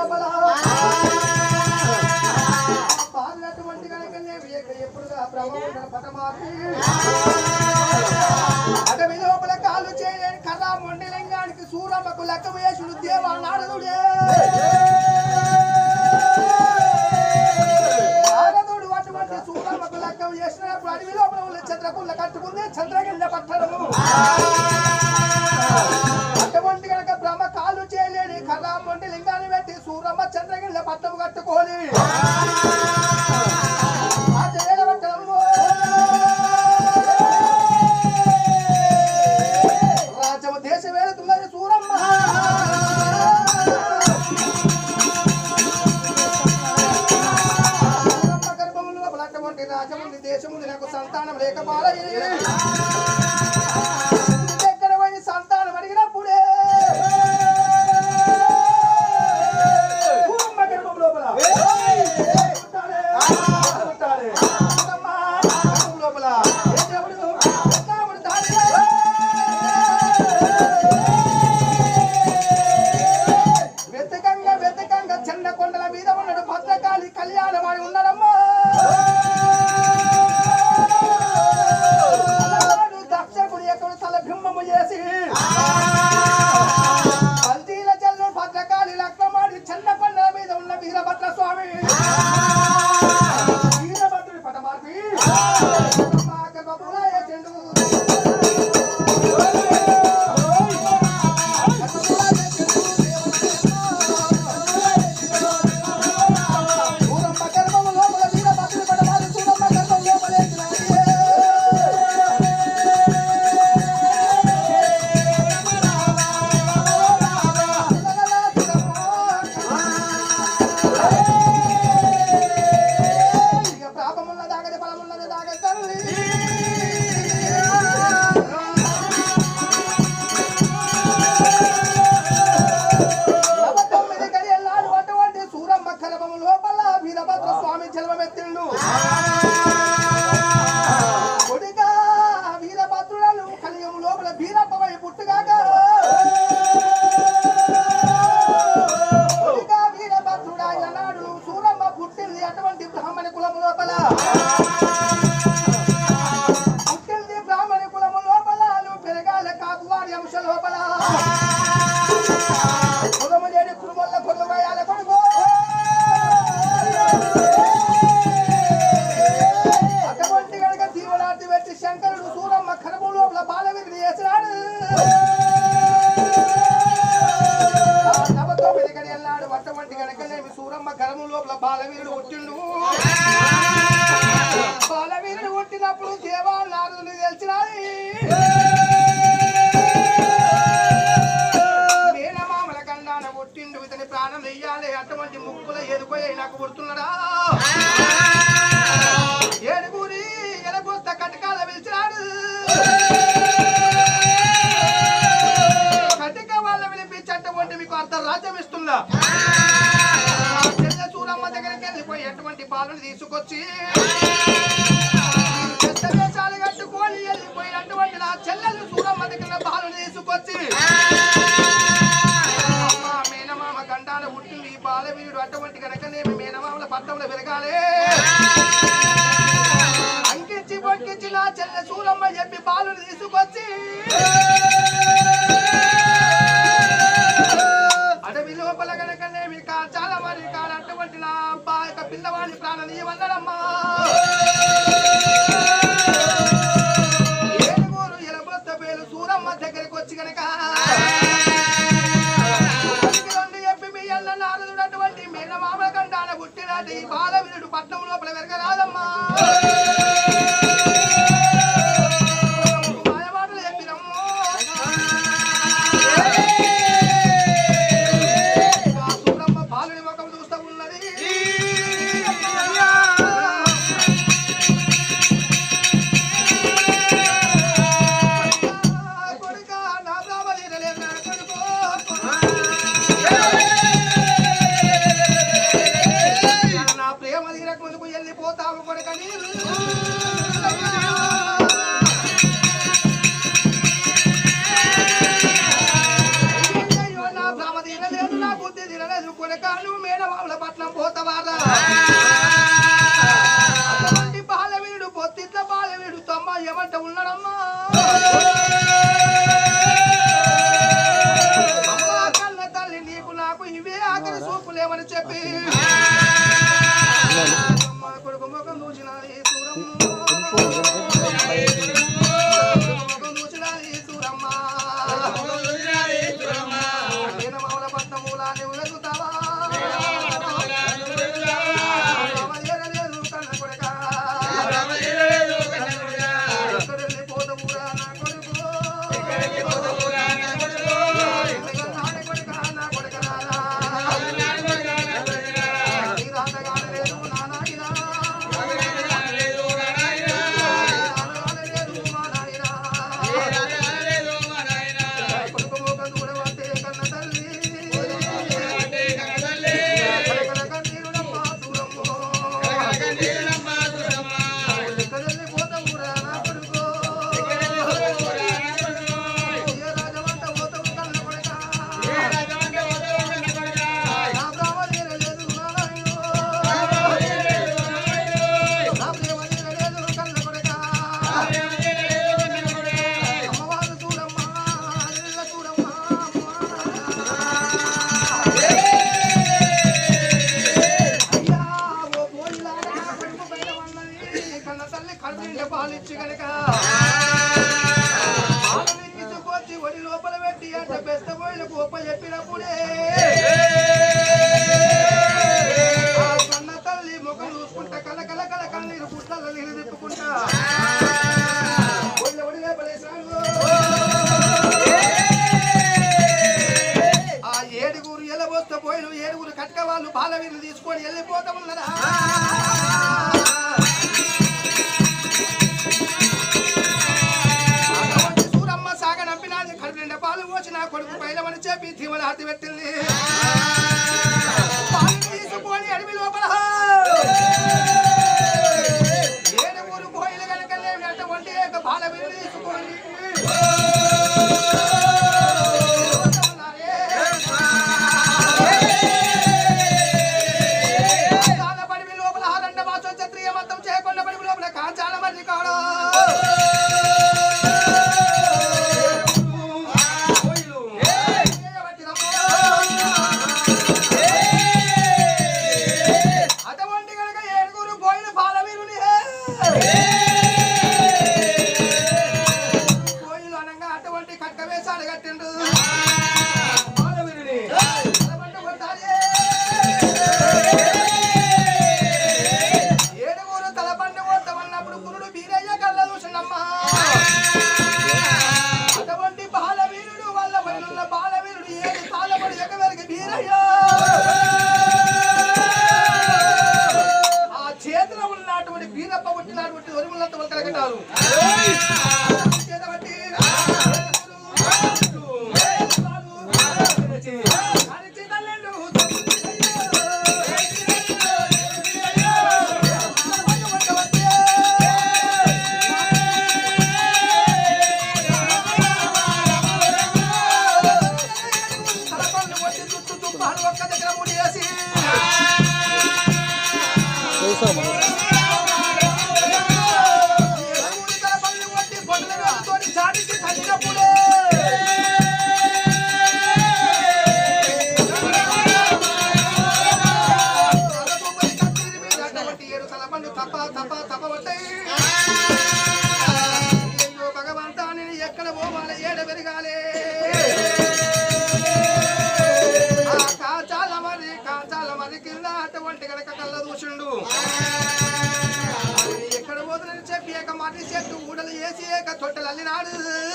లోపల పాలినటువంటి కనుకనే ఎప్పుడుగా బ్రహ్మ పటమాకి అటవి లోపల కాలు చేయలేని కథా మొండి లింగానికి సూరమ్మకు లెక్క వేసుడు దేవా నారదుడే నారదుడు అటువంటి సూరమ్మకు లెక్క చేసినప్పుడు అడవి లోపల ఉన్న చంద్రకుళ్ళ కట్టుకుంది చంద్రగిల్ల పట్టణము అటువంటి కనుక బ్రహ్మ కాలు చేయలేని కథా మొండి లింగాన్ని పెట్టి సూరమ్మ చంద్రగిల్ల పట్టము కట్టుకొని ఆ చేయల పట్టణము రాజ్యము దేశం వేలుతున్నది సూరమ్మ సూరమ్మ గర్భములో బలటువంటి రాజముంది దేశముంది నాకు సంతానం లేకపాలయ్యి ఎక్కడ పోయి సంతానం అడిగినప్పుడే సూరమ్మ గర్భం లోపల పుట్టాలే, పుట్టాలే. సూరమ్మ గర్భం లోపల ఏ దేవుడు? ఎట్లా పుడతాడే? వెతకంగా వెతకంగా చిన్న కొండల మీద ఉన్నాడు భద్రకాళి కళ్యాణమాడి ఉన్నాడమ్మా అలనాడు దక్షకుడు ఎక్కడ తల బింబము చేసి కల్తీల చెల్లు భద్రకాళి లగ్నమాడి చిన్న కొండల మీద ఉన్న వీరభద్ర స్వామి వీరభద్రుడి పటమార్పి గర్భములో వేసిండు. సూరమ్మ గర్భము లోపల వీరభద్రుడి పటమార్పి సూరమ్మ గర్భం లోపలేసినాడు. ఇక పాపమున్న దాగది బలమున్నది దాగది తల్లి నవ తొమ్మిది గడియల్లాడు అటువంటి సూరమ్మ కలపము లోపల వీరభద్ర స్వామి జన్మమెత్తిండు కొడిగా వీరభద్రులను కలియుగము లోపల వీరప్పవై పుట్టుగాక కొడిగా వీరభద్రుడాయ నాడు సూరమ్మ పుట్టింది అటువంటి బ్రాహ్మణ కులము లోపల పుట్టింది బ్రాహ్మణ కులము లోపల నువ్వు పెరగాల కాకువాడి అంశ లోపల కులము లేని కురుమల్ల కొడుకు కొడుకు అటువంటి కనుక దీవనార్థి పెట్టి శంకరుడు సూరమ్మ కరము లోపల బాలవిగ్ని చేసినాడు ఆ నవ తొమ్మిది గడి అన్నాడు అటువంటి కనుకనేమి సూరమ్మ కరము లోపల బాలవీరుడు పుట్టిండు బాలవీరుడు పుట్టినప్పుడు దేవా నారదుడు తెలిసినాడు మేనమామల కండాన పుట్టిండు ఇతని ప్రాణం వెయ్యాలి అటువంటి ముక్కుల ఎదుకోయి నాకు పుడుతున్నాడా ఏడుగురి ఎలబోస్త కటకాల పిలిచినాడు కటిక వాళ్ళ పిలిపించటువంటి మీకు అర్ధ రాజ్యం ఇస్తున్నా చెల్ల సూరమ్మ దగ్గరికి వెళ్ళిపోయి ఎటువంటి పాలను తీసుకొచ్చి పెద్ద వేషాలు కట్టుకొని వెళ్ళిపోయి అటువంటి నా చెల్లెలు సూరమ్మ దగ్గర పాలను తీసుకొచ్చి అమ్మ మేనమామ గండాన పుట్టింది ఈ బాలవీరుడు అటువంటి కనుకనేమి మేనమామల పట్టంలో పెరగాలి అంకించి పొక్కించి నా చెల్లె సూరమ్మ చెప్పి బాలుని తీసుకొచ్చి అడవి లోపల కనుకనేమి కా చాలా మరి కాడ అటువంటి నా అబ్బా యొక్క పిల్లవాడి ప్రాణం ఇవ్వన్నాడమ్మా ఏడుగురు ఎలబొస్త పేరు సూరమ్మ దగ్గరికి వచ్చి గనక ఒకటికి రెండు చెప్పి మీ అన్న నారదుడు అటువంటి మేనమామల కండాన పుట్టినటి బాలవీరుడు పట్నం లోపల వెరగరాదమ్మా మాయమాటలు చెప్పినమ్మో ఆ సూరమ్మ బాలుని ముఖం చూస్తూ ఉన్నది కొడుకా, నా బ్రాహ్మణులే నా కొడుకో. నా ప్రేమ తీరక ముందుకు వెళ్ళిపోతావు అమ్మా కన్న తల్లి నీకు నాకు ఇవే ఆఖరి చూపులేమని చెప్పి అమ్మ కొడుకు ముఖం చూసినాది సూరమ్మ ముఖం చూసినాది సూరమ్మ నేను మౌల పట్నమూల నువ్వు వెతుకుతావా రామదేరలేదు కన్న కొడుకా. ఎక్కడెళ్ళి పోతవురా నా కొడుకు నాడే కొడుకా నా కొడుకనారా. నీ రాతగాడలేదు నా నాయనా. రాతగాడలేదు మా నాయనా. కొడుకు ముఖం చూడవట్టే కన్న తల్లి. కలకల కన్నీరుడమ్మా దూరమ్మో. ఎక్కడెళ్ళి పోతవురా నా కొడుకు. ఏ రాజవంట పోతవు కన్న కొడుకా. నా బ్రాహ్మణీయులు లేదు నా నాయనో. నా ప్రేమనీయులు లేదు కన్న కొడుకా. అమ్మవారు చూడమ్మా, ఇళ్ళ చూడమ్మా, అయ్యా, ఓ పోయిలాగా నా కొడుకు బయట ఉన్నది. కన్న తల్లి కడుపు నిండా పాలిచ్చి గనక పాలని తీసుకొచ్చి ఒడి లోపల పెట్టి అంటే బెస్త పోయిన గొప్ప చెప్పినప్పుడే ఆ కన్న తల్లి ముఖం చూసుకుంటా కల కల కల కన్నీరు పుట్లలో నీళ్ళు తిప్పుకుంటా ఒళ్ళ ఒడిగా పడేశాడు ఆ ఏడుగురు ఎలబోస్తే పోయిన ఏడుగురు కట్క వాళ్ళు బాలవీరులు తీసుకొని వెళ్ళిపోతా ఉన్నారా అటువంటి సూరమ్మ సాగ నంపినాది కడుపు నిండా పాలు పోసి నా కొడుకు పైలమని చెప్పి దీవెన హాతి పెట్టింది పాలు తీసుకొని అడవి లోపల ఏడుగురు కోయిలు కనుక అటువంటి ఏక బాలవీరులు తీసుకొని కాంచాల పడివి లోపల హారండ మాసం క్షత్రియ మతం చేయకుండా పడివి లోపల కాంచాల మర్రి కాడు అటువంటి కనుక ఏడుగురు పోయిన బాలవీరుని పోయిలు అనగా అటువంటి కట్క వేసాడు కట్టిండు బాలవీరుని అటువంటి కొట్టాలి. ఏడుగురు తలపండు కొట్టమన్నప్పుడు గురుడు బీరయ్య కళ్ళ చూసిండమ్మా అటువంటి బాలవీరుడు వల్ల పడినున్న బాలవీరుడు ఏడు తాళపడి ఎగవెరగి బీరయ్య ఆ చేతిలో ఉన్నటువంటి బీరప్ప పుట్టినటువంటి ఒరిములంత వాళ్ళు కలగటారు చేతబట్టి అరిచి తల్లెళ్ళు ఒక్క దగ్గర ముడియేసి ఎరువులు కలపల్లి కొట్టి బొడ్ల రాళ్ళతోటి చాటించి తట్టినప్పుడే కలపబడి కత్తిరి మీద అడ్డబట్టి ఏడు కలపండు తప తప తప పడ్డాయి. అయ్యో భగవంతా నేను ఎక్కడ పోవాలి ఏడ పెరగాలి ఆ కాచాల మరి కాచాల మరి కింద అటువంటి గనక కళ్ళ దూషుండు నేను ఎక్కడ పోతుందని చెప్పి ఏక మర్రి చెట్టు ఊడలు వేసి ఏక తొట్టెలు అల్లినాడు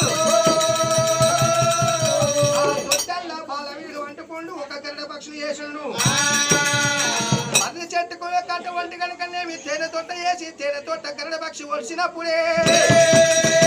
ఆ తొట్టెల్లో బాలవీడు అంటుకోండు ఒక గరుడ పక్షులు వేసిండు మర్రి చెట్టుకు యొక్క అటువంటి కనుక నేమి తేనె తొట్ట వేసి తేనె తొట్ట గరుడ పక్షి ఒలిసినప్పుడే